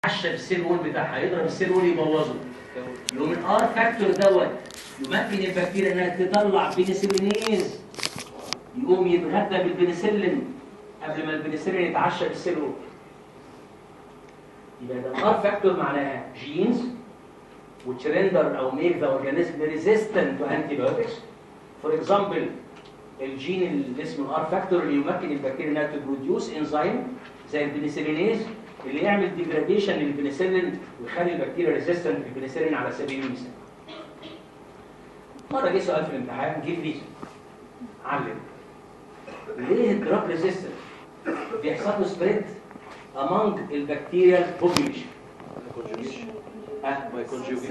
يتعشى السيل وول بتاعها يضرب السيل وول يبوظه يقوم الار فاكتور دوت يمكن البكتيريا انها تطلع بنسلينيز يقوم يتغذى بالبنسلين قبل ما البنسلين يتعشى بالسيل وول يبقى ده الار فاكتور معناها جينز which render او make the organism resistant to antibiotics for example الجين اللي اسمه الار فاكتور اللي يمكن البكتيريا انها تبروديوس انزيم زي البنسلينيز اللي يعمل ديجراديشن للبنسلين ويخلي البكتيريا ريزيستنت للبنسلين على سبيل المثال. مره جه سؤال في الامتحان جه ريزن علم ليه الدراج ريزيستنت بيحصل له سبريد among البكتيريا population ها ما يكونش يوجد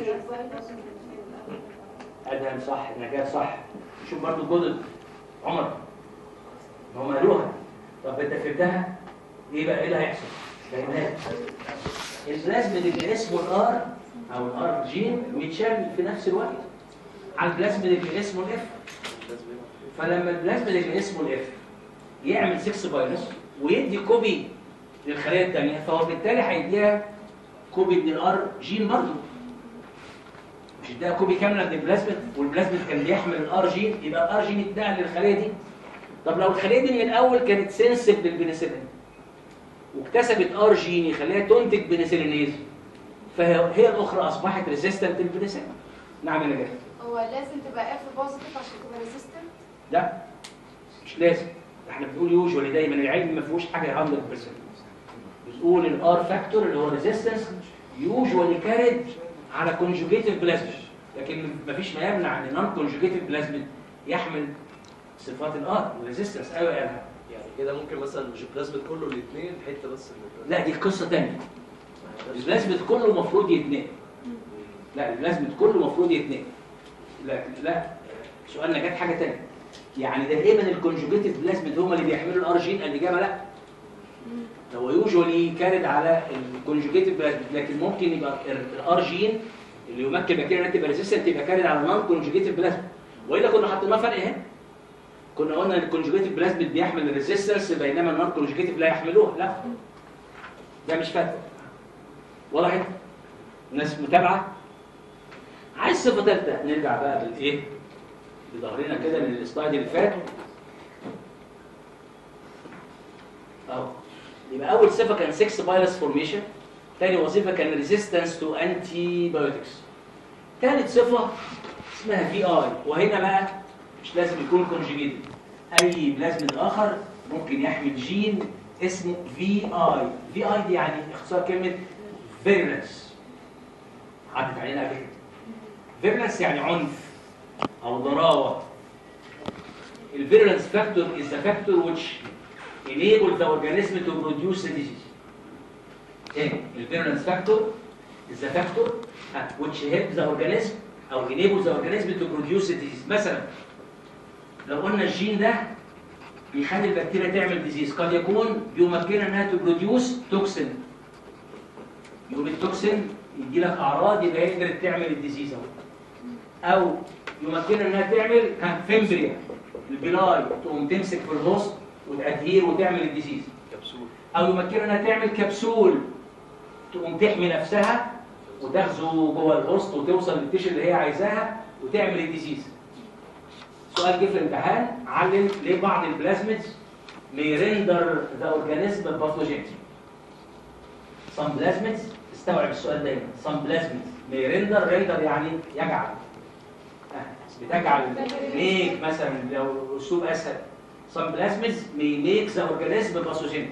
ادهم صح نجاة صح شوف برضو جدد عمر ما هم قالوها طب انت فهمتها ايه بقى ايه اللي هيحصل فهمناها البلازميد اللي اسمه الار او الار جين بيتشال في نفس الوقت على البلازميد اللي اسمه الاف فلما البلازميد اللي اسمه الاف يعمل 6 فيروس ويدي كوبي للخليه الثانيه فهو بالتالي هيديها كوبي من الار جين برضه مش اداها كوبي كامله من البلازميد والبلازميد كان بيحمل الار جين يبقى الار جين اداها للخليه دي طب لو الخليه دي من الاول كانت سنسيف للبنسلين واكتسبت ار جين يخليها تنتج بنسلينيز فهي هي الاخرى اصبحت ريزيستنت للبنسلين نعم يا نجاح هو لازم تبقى اف بوزيتيف عشان تبقى ريزيستنت لا مش لازم احنا بنقول يوجوالي دايما العلم ما فيهوش حاجه 100% بنقول الار فاكتور اللي هو ريزيستنس يوجوالي كارد على كونجوجيتيف بلازميد لكن ما فيش ما يمنع ان نون كونجوجيتيف بلازميد يحمل صفات الار ريزيستنس ايوه يا إلهام. يعني كده ممكن مثلا مش البلازميد كله الاثنين حته بس من لا دي قصه ثانيه البلازميد كله المفروض يتنقل لا البلازميد كله المفروض يتنقل لا لا سؤالنا جت حاجه ثانيه يعني دائما الكونجوجيتيف بلازميد هم اللي بيحملوا الار جين الاجابه لا هو يوجوالي كارد على الكونجوجيتيف بلازميد لكن ممكن يبقى الار جين اللي يمكن البكتيريا انها تبقى ريزيستنت يبقى كارد على النون كونجوجيتيف بلازميد والا كنا حطينا فرق هنا كنا قلنا ان الكونجوجيتيف بلازميد بيحمل الريزيستنس بينما النون كونجوجيتيف لا يحملوها لا ده مش فارق وضحت الناس متابعه عايز صفه ثالثه نرجع بقى بالايه بظهرنا كده للسلايد اللي فات اهو يبقى اول صفه كان 6 فيروس فورميشن ثاني وظيفه كان ريزيستنس تو انتي بايوتكس ثالث صفه اسمها في اي وهنا بقى مش لازم يكون كونجيجيتد اي بلازميد اخر ممكن يحمل جين اسمه في اي في اي دي يعني اختصار كلمه فيرلنس عدت علينا قبل كده فيرلنس يعني عنف او ضراوه الفيرلنس فاكتور is the factor which enable the organism to produce a disease تاني الفيرلنس فاكتور is the factor uh, which helps the organism او enables the organism to produce a disease مثلا لو قلنا الجين ده بيخلي البكتيريا تعمل ديزيز قد يكون بيمكنها انها تبروديوس توكسين يقوم التوكسين يدي لك اعراض يبقى هي قدرت تعمل الديزيز اهو او يمكنها انها تعمل ها فيمبريا البلاي تقوم تمسك في الهوست وتادهير وتعمل الديزيز كبسول او يمكنها انها تعمل كبسول تقوم تحمي نفسها وتغزو جوه الهوست وتوصل للتيشن اللي هي عايزاها وتعمل الديزيز سؤال جه في الامتحان علم ليه بعض البلازميدز may render the organism pathogenic some plasmids استوعب السؤال دايما some plasmids may render render يعني يجعل آه، بتجعل make مثلا لو اسلوب اسهل some plasmids may make the organism pathogenic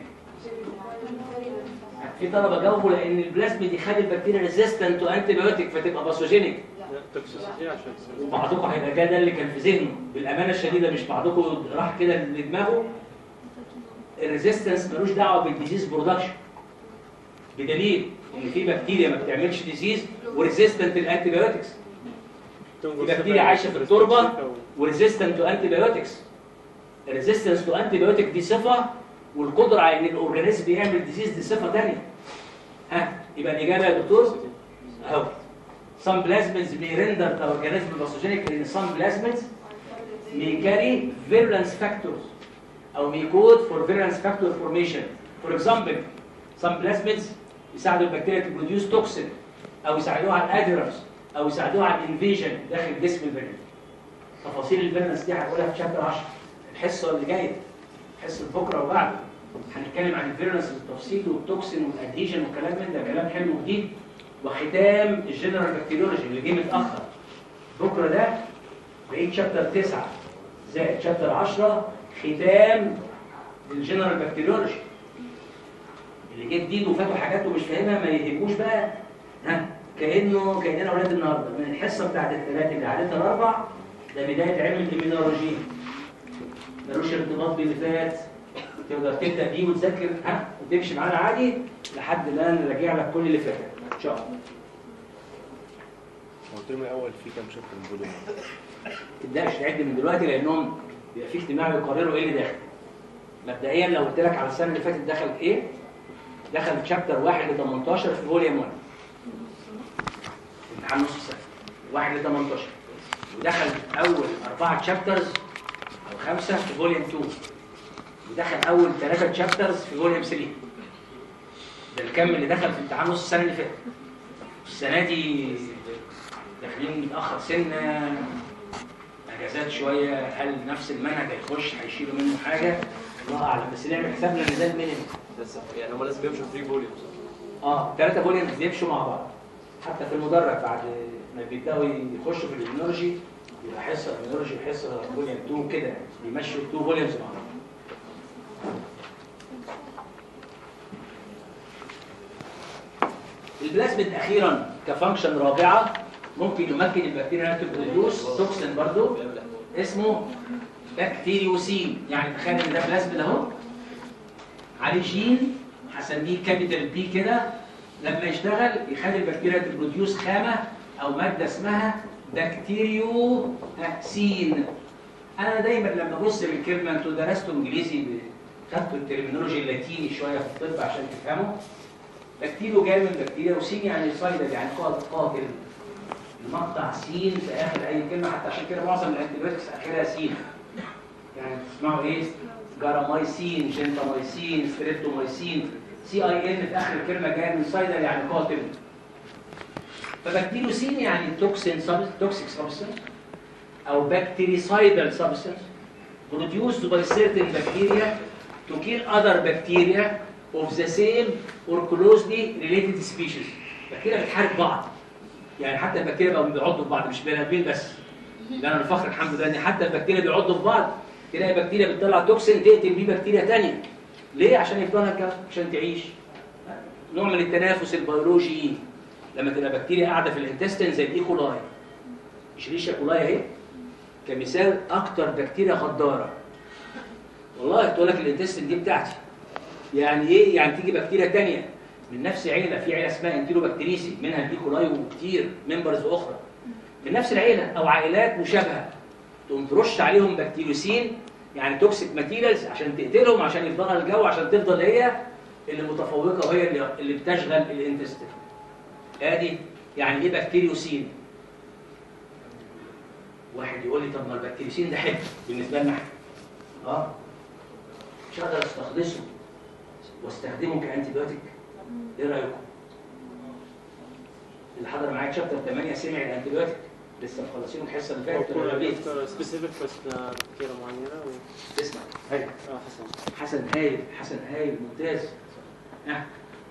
في طلبه جاوبوا لان البلازميد يخلي البكتيريا ريزيستنت تو انتي بايوتيك فتبقى باثوجينيك توكسيسيتي عشان وبعضكم هيبقى ده ده اللي كان في ذهنه بالامانه الشديده مش بعضكم راح كده لدماغه الريزيستنس ملوش دعوه بالديزيز برودكشن بدليل ان في بكتيريا ما بتعملش ديزيز وريزيستنت للانتي بايوتكس في بكتيريا عايشه في التربه وريزيستنت تو انتي بايوتكس الريزيستنس تو انتي بايوتيك دي صفه والقدره على ان الاورجانيزم يعمل ديزيز دي صفه ثانيه ها يبقى الاجابه يا دكتور اهو some plasmids may render the organism pathogenic in some plasmids may carry virulence factors or may code for virulence factor formation. For example, some plasmids يساعدوا البكتيريا تبروديوس توكسين او يساعدوها على الادرنس او يساعدوها على الانفيجن داخل جسم الفيرنس تفاصيل الفيرنس دي هقولها في شابتر 10 الحصه اللي جايه حصه بكره وبعده هنتكلم عن الفيرنس بالتفصيل والتوكسين والادهيجن والكلام من ده كلام حلو جديد وختام الجنرال بكتيريولوجي اللي جه متاخر بكره ده بقيت شابتر 9 زائد شابتر 10 ختام الجنرال بكتيريولوجي اللي جه جديد وفاتوا حاجات ومش فاهمها ما يهموش بقى ها كانه كاننا اولاد النهارده من الحصه بتاعت الثلاث اللي عادتها الاربع ده بدايه علم الاميونولوجي ملوش ارتباط باللي فات تقدر تبدا بيه وتذاكر ها وتمشي معانا عادي لحد ما نراجع لك كل اللي فات ان شاء الله هو الترم الاول فيه كام شابتر من فوليوم تبداش تعد من دلوقتي لانهم بيبقى في اجتماع يقرروا ايه اللي داخل مبدئيا لو قلت لك على السنه اللي فاتت دخل ايه دخل شابتر 1 ل 18 في فوليوم 1 امتحان نص السنه 1 ل 18 ودخل اول اربعه شابترز او خمسه في فوليوم 2 ودخل اول ثلاثه شابترز في فوليوم 3 ده الكم اللي دخل في امتحان نص السنه اللي فاتت السنه دي داخلين متاخر سنه اجازات شويه هل نفس المنهج هيخش هيشيلوا منه حاجه الله اعلم بس نعمل حسابنا ان ده المينيمم بس يعني هم لازم يمشوا 3 فوليومز اه ثلاثه فوليومز بيمشوا مع بعض حتى في المدرج بعد ما بيبداوا يخشوا في الاميونولوجي يبقى حصه اميونولوجي وحصه فوليوم 2 كده بيمشوا 2 فوليومز مع بعض البلازميد اخيرا كفانكشن رابعه ممكن يمكن البكتيريا انها تبروديوس توكسين برضو اسمه بكتيريوسين يعني تخيل ان ده بلازميد اهو عليه جين هسميه كابيتال بي كده لما يشتغل يخلي البكتيريا تبروديوس خامه او ماده اسمها بكتيريوسين انا دايما لما ابص للكلمه انتوا درستوا انجليزي خدتوا الترمينولوجي اللاتيني شويه في الطب عشان تفهموا بكتيريو جاي من بكتيريا وسين يعني صيدل يعني قاتل قاتل المقطع سين في اخر اي كلمه حتى عشان كده معظم الانتيبيوتكس اخرها سين يعني تسمعوا ايه جرامايسين جنتامايسين ستريبتومايسين سي اي ان في اخر الكلمه جايه من صيدل يعني قاتل فبكتيريوسين يعني توكسين توكسيك سبستنس او بكتيريسايدال سبستنس produced by certain bacteria to kill other bacteria of the same or closely related species بكتيريا بتحارب بعض يعني حتى البكتيريا بقوا بيعضوا في بعض مش بني ادمين بس ده انا الفخر الحمد لله ان حتى البكتيريا بيعضوا في بعض تلاقي بكتيريا بتطلع توكسين تقتل بيه بكتيريا ثانيه ليه عشان يفضلها كده عشان تعيش نوع من التنافس البيولوجي لما تبقى بكتيريا قاعده في الانتستين زي الايكولاي مش ريشه كولاي اهي كمثال اكتر بكتيريا غداره والله تقول لك الانتستين دي بتاعتي يعني ايه يعني تيجي بكتيريا تانية من نفس عيله في عيله اسمها انتيروبكتيريسي منها الايكولاي وكتير ممبرز اخرى من نفس العيله او عائلات مشابهه تقوم ترش عليهم بكتيريوسين يعني توكسيك ماتيريالز عشان تقتلهم عشان يفضلها الجو عشان تفضل هي اللي متفوقه وهي اللي, اللي بتشغل الانتستين ادي يعني ايه بكتيريوسين واحد يقول لي طب ما البكتيريوسين ده حلو بالنسبه لنا احنا اه مش هقدر استخلصه واستخدمه كانتيبيوتيك ايه رايكم اللي حضر معايا شابتر 8 سمع الانتيبيوتيك لسه مخلصينه الحصه اللي فاتت ولا بيت سبيسيفيك بس دكتوره معينه و... اسمع هاي اه حسن حسن هايل حسن هايل ممتاز ها.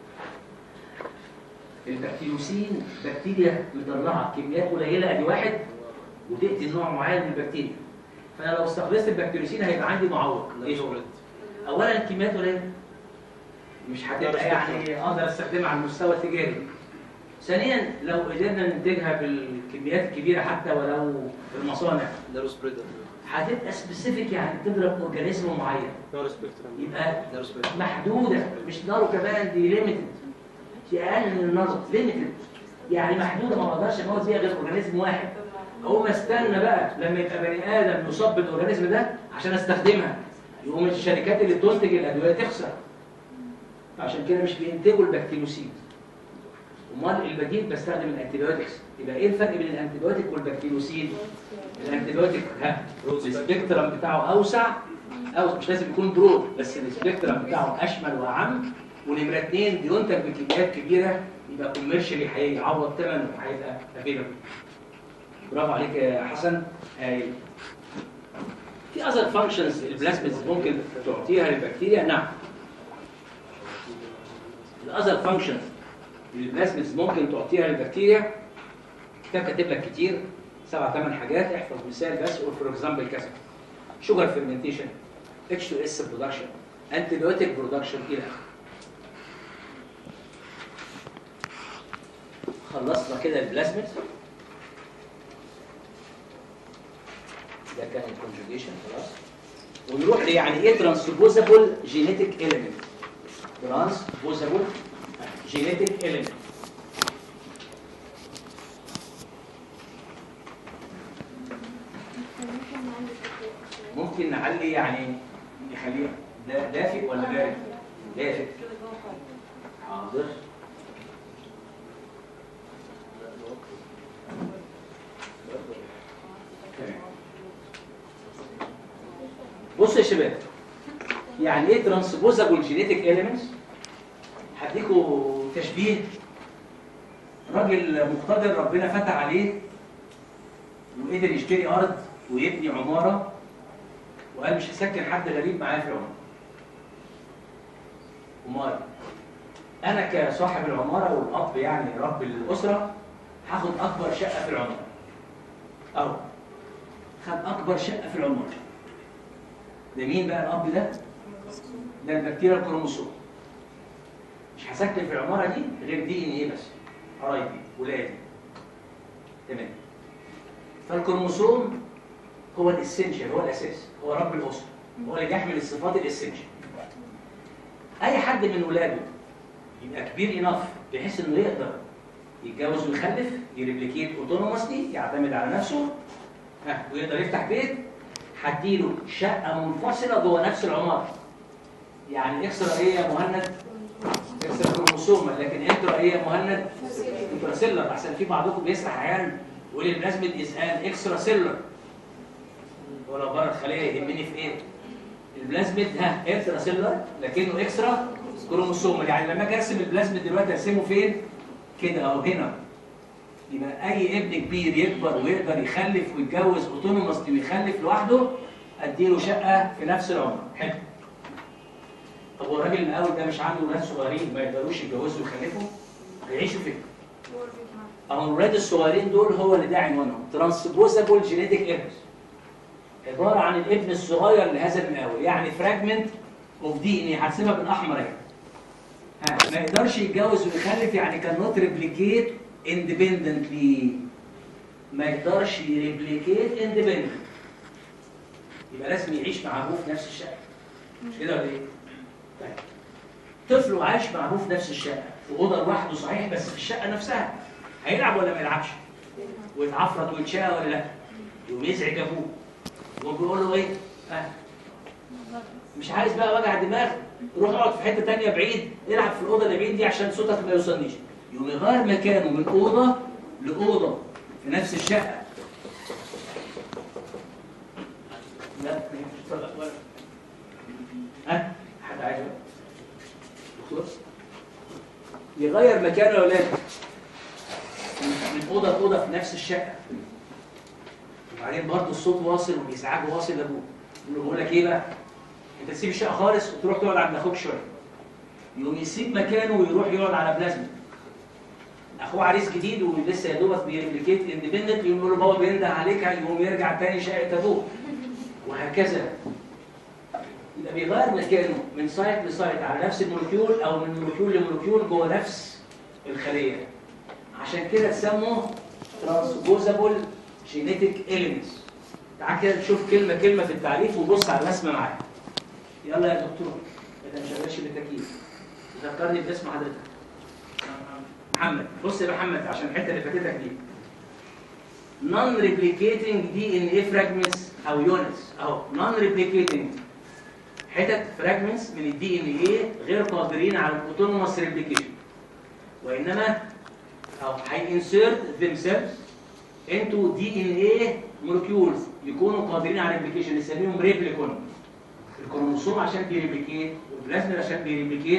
البكتيروسين بكتيريا مطلعه كميات قليله ادي واحد وتقتل نوع معين من البكتيريا فانا لو استخلصت البكتيروسين هيبقى عندي معوق ايه هو؟ اولا الكميات قليله مش هتبقى يعني اقدر استخدمها على المستوى التجاري ثانيا لو قدرنا ننتجها بالكميات الكبيره حتى ولو في المصانع نارو سبريدر هتبقى سبيسيفيك يعني تضرب اورجانيزم معين نور سبيكترم يبقى نارو سبريدر محدوده مش نارو كمان دي ليميتد دي اقل من النظر ليميتد يعني محدوده ما اقدرش اموت بيها غير اورجانيزم واحد اقوم استنى بقى لما يبقى بني ادم يصاب بالاورجانيزم ده عشان استخدمها يقوم الشركات اللي بتنتج الادويه تخسر عشان كده مش بينتجوا البكتيروسين امال البديل بستخدم الانتيبيوتكس يبقى ايه الفرق بين الانتيبيوتيك والبكتيروسين الانتيبيوتيك ها السبيكترم بتاعه اوسع او مش لازم يكون برود بس السبيكترم بتاعه اشمل واعم ونمره اثنين بينتج بكميات كبيره يبقى كوميرشالي هيعوض ثمنه هيبقى افيلبل برافو عليك يا حسن هايل في اذر فانكشنز البلازميدز ممكن تعطيها للبكتيريا نعم الاذر فانكشنز البلازميدز ممكن تعطيها للبكتيريا كتاب كاتب لك كتير سبع ثمان حاجات احفظ مثال بس قول فور اكزامبل كذا شوجر فيرمنتيشن اتش 2 اس برودكشن انتيبيوتيك برودكشن الى اخره خلصنا كده البلازميد ده كان الكونجوجيشن خلاص ونروح ل يعني ايه ترانسبوزابل جينيتك اليمنت ترانسبوزابل جينيتك اليمنت ممكن نعلي يعني نخليه دا- دافئ ولا بارد؟ دافئ حاضر تمام. بصوا يا شباب يعني ايه ترانسبوزابل جينيتك اليمنتس هديكوا تشبيه راجل مقتدر ربنا فتح عليه وقدر يشتري ارض ويبني عماره وقال مش هسكن حد غريب معايا في العماره امال انا كصاحب العماره والاب يعني رب الاسره هاخد اكبر شقه في العماره اهو خد اكبر شقه في العماره ده مين بقى الاب ده ده البكتيريا الكروموسوم مش هسكن في العماره دي غير دي ان ايه بس قرايبي ولادي تمام فالكروموسوم هو الاسنشال هو الاساس هو رب الاسره هو اللي بيحمل الصفات الاسنشال اي حد من ولاده يبقى كبير انف بحيث انه يقدر يتجوز ويخلف يريبليكيت اوتونوموسلي يعتمد على نفسه ها ويقدر يفتح بيت هديله شقه منفصله جوه نفس العماره يعني اكسرا ايه يا مهند اكسرا كروموسوما لكن انترا ايه يا مهند انترا سيلر احسن في بعضكم بيسرح احيانا يقول البلازميد از ان اكسترا سيلر ولو بره الخليه يهمني في ايه؟ البلازميد ها اكسترا سيلر لكنه اكسترا كروموسوم يعني لما اجي ارسم البلازميد دلوقتي ارسمه فين؟ كده اهو هنا يبقى اي ابن كبير يكبر ويقدر يخلف ويتجوز اوتونوموسلي ويخلف لوحده اديله شقه في نفس العمر حلو طب والراجل الاول ده مش عنده ولاد صغيرين ما يقدروش يتجوزوا ويخلفوا هيعيشوا فين؟ اهو الولاد الصغيرين دول هو اللي ده عنوانهم ترانسبوزابل جينيتك ايرورز عباره عن الابن الصغير لهذا المقاول يعني فراجمنت اوف دي ان اي هرسمها بالاحمر اهي ها، ما يقدرش يتجوز ويخلف يعني كان نوت ريبليكيت اندبندنتلي ما يقدرش يريبليكيت اندبندنت يبقى لازم يعيش مع ابوه في نفس الشقه مش كده ولا ايه؟ طيب طفل وعايش مع ابوه في نفس الشقه في اوضه لوحده صحيح بس في الشقه نفسها هيلعب ولا ما يلعبش؟ ويتعفرت ويتشقى ولا لا؟ يقوم يزعج ابوه وبيقول له ايه؟ آه. مش عايز بقى وجع دماغ روح اقعد في حته تانية بعيد العب في الاوضه اللي بعيد دي عشان صوتك ما يوصلنيش يقوم يغير مكانه من اوضه لاوضه في نفس الشقه لا مش طلع ولا ها حد عايز بقى؟ دكتور يغير مكانه يا ولاد من اوضه لاوضه في نفس الشقه وبعدين برضه الصوت واصل والازعاج واصل لابوه يقول له بقول لك ايه بقى؟ انت تسيب الشقه خالص وتروح تقعد عند اخوك شويه يقوم يسيب مكانه ويروح يقعد على بلازما اخوه عريس جديد ولسه يا دوبك بيريبليكيت اندبندنت يقول له بابا بينده عليك يقوم يرجع تاني شقه ابوه وهكذا يبقى بيغير مكانه من سايت لسايت على نفس المولكيول او من مولكيول لمولكيول جوه نفس الخليه عشان كده تسموا ترانسبوزابل جينيتك اليمنتس تعال كده نشوف كلمه كلمه في التعريف وبص على الرسمه معايا يلا يا دكتور انت مش شغالش بالتكييف ذكرني باسم حضرتك محمد بص يا محمد عشان الحته اللي فاتتك دي non replicating DNA fragments او يونتس اهو non replicating حتت fragments من الدي ان ايه غير قادرين على الاوتونوموس ريبليكيشن وانما او هينسيرت themselves into DNA molecules يكونوا قادرين على الريبليكيشن نسميهم ريبليكون الكروموسوم عشان بيريبليكيت والبلازما عشان بيريبليكيت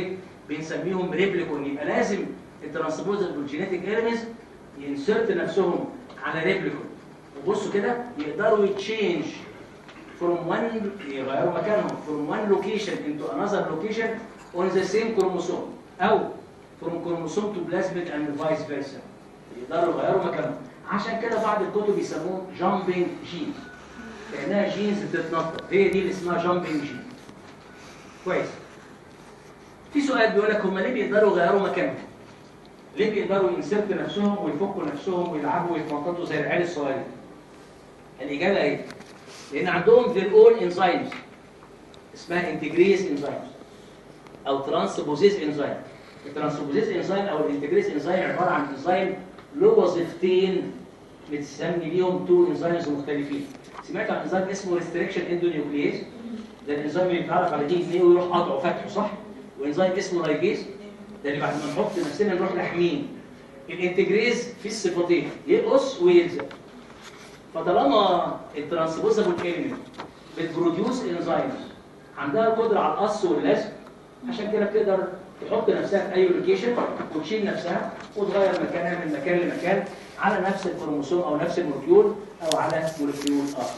بنسميهم ريبليكون يبقى لازم الترانسبوزبل جينيتك ايلمنتس ينسرت نفسهم على ريبليكون وبصوا كده يقدروا يتشينج from one يغيروا مكانهم from one location into another location on the same chromosome او from chromosome to plasmid and vice versa يقدروا يغيروا مكانهم عشان كده بعض الكتب يسموهم jumping genes كانها جينز بتتنطط هي دي اللي اسمها jumping gene كويس في سؤال بيقول لك هم ليه بيقدروا يغيروا مكانهم ليه بيقدروا ينسرت نفسهم ويفكوا نفسهم ويلعبوا ويتنططوا زي العيال الصغيرين الاجابه ايه لان عندهم their own enzymes اسمها انتجريز انزيمز او ترانسبوزيز انزيم الترانسبوزيز انزيم او الانتجريز انزيم عباره عن انزيم له وظيفتين بتسمي ليهم تو انزيمز مختلفين سمعت عن انزيم اسمه ريستريكشن اندونيوكليز ده الانزيم اللي بيتعرف على دي ان ايه ويروح قاطعه فتحه صح وانزيم اسمه رايجيز ده اللي بعد ما نحط نفسنا نروح لاحمين الانتجريز فيه الصفتين يقص ويلزق فطالما الترانسبوزابل ايلمنت بتبروديوس انزيمز عندها القدره على القص واللزق عشان كده بتقدر تحط نفسها في اي لوكيشن وتشيل نفسها وتغير مكانها من مكان لمكان على نفس الكروموسوم او نفس المولكيول او على مولكيول اخر.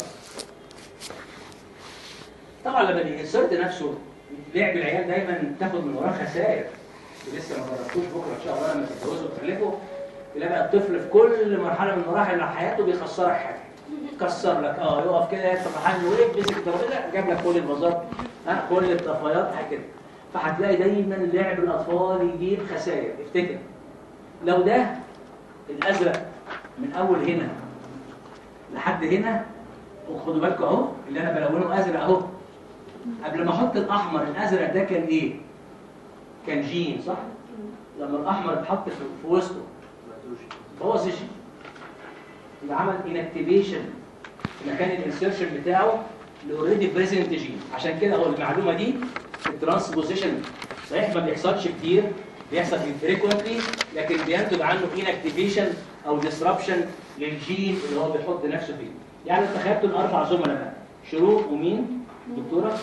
طبعا لما بينسرت نفسه لعب العيال دايما تاخد من وراه خسائر ولسه ما جربتوش بكره ان شاء الله لما تتجوزوا وتخلفوا تلاقي بقى الطفل في كل مرحله من مراحل حياته بيخسرك حاجه كسر لك اه يقف كده يفتح محل وقف مسك الترابيزه جاب لك كل البازار ها كل الطفايات حاجه كده فهتلاقي دايما لعب الاطفال يجيب خسائر افتكر لو ده الازرق من اول هنا لحد هنا وخدوا بالكم اهو اللي انا بلونه ازرق اهو قبل ما احط الاحمر الازرق ده كان ايه؟ كان جين صح؟ لما الاحمر اتحط في في وسطه بوظ الجين يبقى عمل انكتيفيشن في مكان الانسيرشن بتاعه لاوريدي بريزنت جين عشان كده هو المعلومه دي في الترانسبوزيشن صحيح ما بيحصلش كتير بيحصل انفريكونتلي لكن بينتج عنه انكتيفيشن او ديسربشن للجين اللي هو بيحط نفسه فيه يعني انت خدتوا الاربع زملاء بقى شروق ومين دكتوره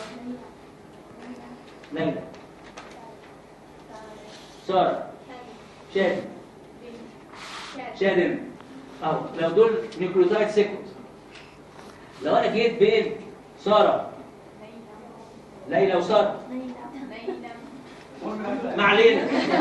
ليلى ساره شادي شادن اهو لو دول نيوكليوتايد سيكونس لو انا جيت بين ساره ليلى وساره ما علينا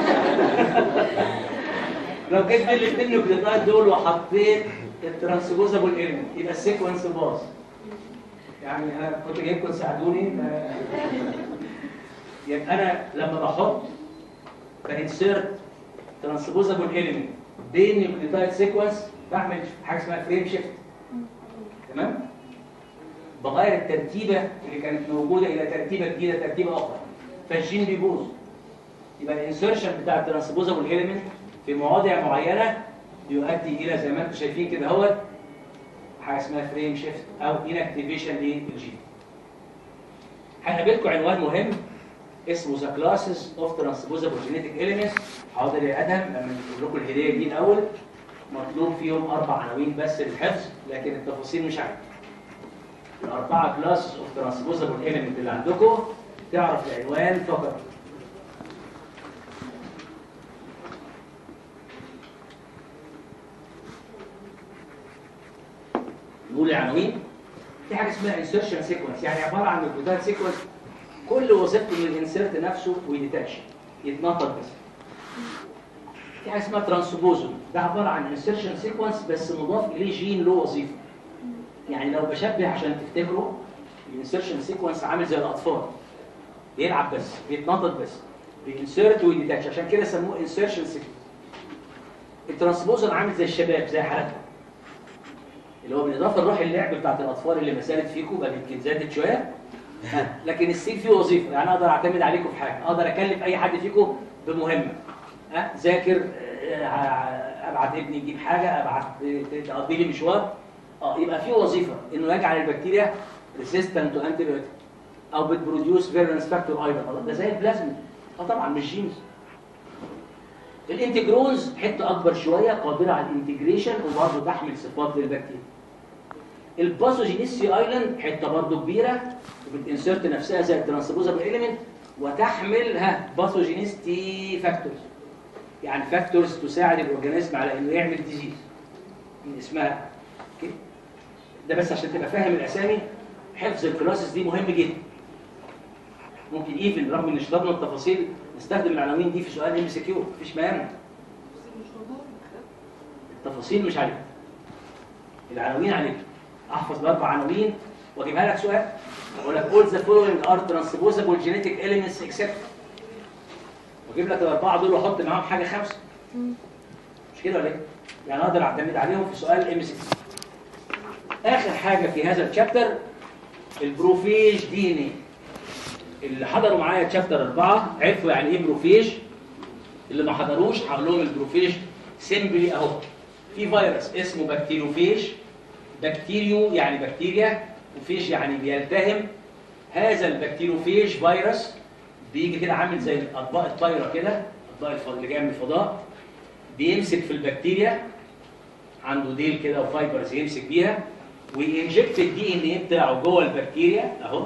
لو جيت بين الاثنين نيوكليوتايد دول وحطيت الترانسبوزابل ايلمنت يبقى السيكونس باظ يعني انا كنت جايبكم تساعدوني ف- يبقى انا لما بحط بانسيرت ترانسبوزابل ايلمنت بين نيوكليوتايد سيكونس بعمل حاجه اسمها فريم شيفت تمام بغير الترتيبه اللي كانت موجوده الى ترتيبه جديده ترتيبه اخرى فالجين بيبوظ يبقى الانسرشن بتاع الترانسبوزابل ايلمنت في مواضع معينه يؤدي الى زي ما انتم شايفين كده اهوت حاجه اسمها فريم شيفت او انكتيفيشن للجين هنقابلكم عنوان مهم اسمه ذا كلاسز اوف ترانسبوزابل جينيتك اليمنتس حاضر يا ادهم لما نجيب لكم الهديه دي الاول مطلوب فيهم اربع عناوين بس للحفظ لكن التفاصيل مش عندي الاربعه كلاسز اوف ترانسبوزابل اليمنت اللي عندكم تعرف العنوان فقط نقول العناوين في حاجه اسمها انسرشن سيكونس يعني عباره عن نيوكليوتايد سيكونس كل وظيفته ان الانسرت نفسه ويديتاتش يتنطط بس في حاجه اسمها ترانسبوزون ده عباره عن انسرشن سيكونس بس مضاف اليه جين له وظيفه يعني لو بشبه عشان تفتكروا الانسرشن سيكونس عامل زي الاطفال بيلعب بس بيتنطط بس بينسرت ويديتاتش عشان كده سموه انسرشن سيكونس الترانسبوزون عامل زي الشباب زي حالتنا اللي هو بالاضافه لروح اللعب بتاعت الاطفال اللي ما زالت فيكم بقى يمكن زادت شويه ها، لكن السيل فيه وظيفه يعني اقدر اعتمد عليكم في حاجه اقدر اكلف اي حد فيكم بمهمه ها ذاكر آه، ع- ابعت ابني يجيب حاجه ابعت ت- تقضي لي مشوار اه يبقى في وظيفه انه يجعل البكتيريا ريسيستنت تو انتي او بتبروديوس فيرنس فاكتور ايضا خلاص ده زي البلازما اه طبعا مش جينز الانتجرونز حته اكبر شويه قابله على الانتجريشن وبرضه تحمل صفات للبكتيريا الباثوجينيسي ايلاند حته برضه كبيره وبتنسرت نفسها زي الترانسبوزابل اليمنت وتحمل ها باثوجينيستي فاكتورز يعني فاكتورز تساعد الاورجانيزم على انه يعمل ديزيز من اسمها كده. ده بس عشان تبقى فاهم الاسامي حفظ الكلاسز دي مهم جدا ممكن ايفن رغم ان شطبنا التفاصيل نستخدم العناوين دي في سؤال ام سي كيو مفيش مانع التفاصيل مش عليك العناوين عليك احفظ الاربع عناوين واجيبها لك سؤال اقول لك all the following are transposable genetic elements except واجيب لك الاربعه دول واحط معاهم حاجه خمسه مش كده ولا ايه؟ يعني اقدر اعتمد عليهم في سؤال ام سي اخر حاجه في هذا الشابتر البروفيج دي ان ايه اللي حضروا معايا تشابتر أربعة عرفوا يعني ايه بروفيج اللي ما حضروش هقول لهم البروفيج سيمبلي اهو في فيروس اسمه بكتيريوفيج بكتيريو يعني بكتيريا وفيج يعني بيلتهم هذا البكتيريوفيج فيروس بيجي كده عامل زي الاطباق الطايره كده الاطباق الف- اللي جايه من الفضاء بيمسك في البكتيريا عنده ديل كده وفايبرز يمسك بيها وينجكت الدي ان ايه بتاعه جوه البكتيريا اهو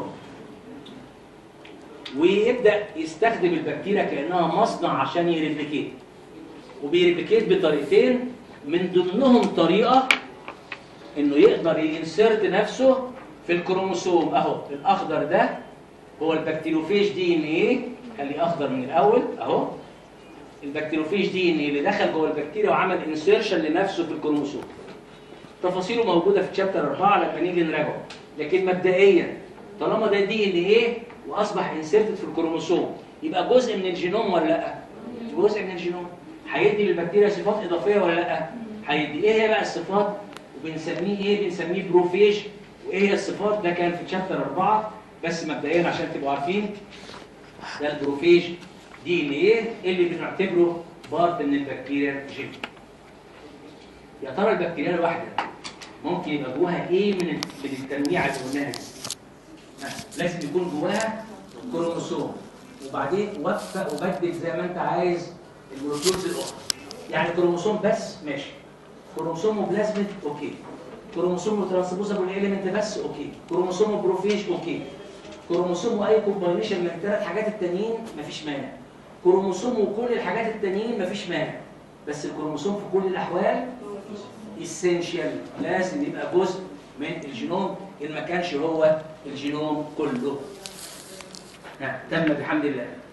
ويبدا يستخدم البكتيريا كانها مصنع عشان يريبليكيت وبيريبليكيت بطريقتين من ضمنهم طريقه انه يقدر ينسرت نفسه في الكروموسوم اهو الاخضر ده هو البكتيروفيج دي ان ايه خليه اخضر من الاول اهو البكتيروفيج دي ان اللي دخل جوه البكتيريا وعمل انسيرشن لنفسه في الكروموسوم تفاصيله موجوده في تشابتر 4 لما نيجي نراجعه لكن مبدئيا طالما ده دي ان ايه واصبح انسيرتد في الكروموسوم يبقى جزء من الجينوم ولا لا جزء من الجينوم هيدي للبكتيريا صفات اضافيه ولا لا هيدي ايه هي بقى الصفات وبنسميه ايه بنسميه بروفيج وايه هي الصفات ده كان في تشابتر 4 بس مبدئيا عشان تبقوا عارفين ده البروفيج دي ان ايه اللي بنعتبره بارت من البكتيريا جين يا ترى البكتيريا الواحده ممكن يبقى جواها ايه من ال- من التنويع اللي قلناها دي ها، لازم يكون جواها كروموسوم وبعدين وفق وبدل زي ما انت عايز المولكيولز الاخرى يعني كروموسوم بس ماشي كروموسوم وبلازميد اوكي كروموسوم وترانسبوزابل اليمنت بس اوكي كروموسوم وبروفيج اوكي كروموسوم واي كومباينيشن من الثلاث حاجات التانيين مفيش مانع كروموسوم وكل الحاجات التانيين مفيش مانع بس الكروموسوم في كل الاحوال اسينشال لازم يبقى جزء من الجينوم ان ما كانش هو الجينوم كله نعم تم بحمد الله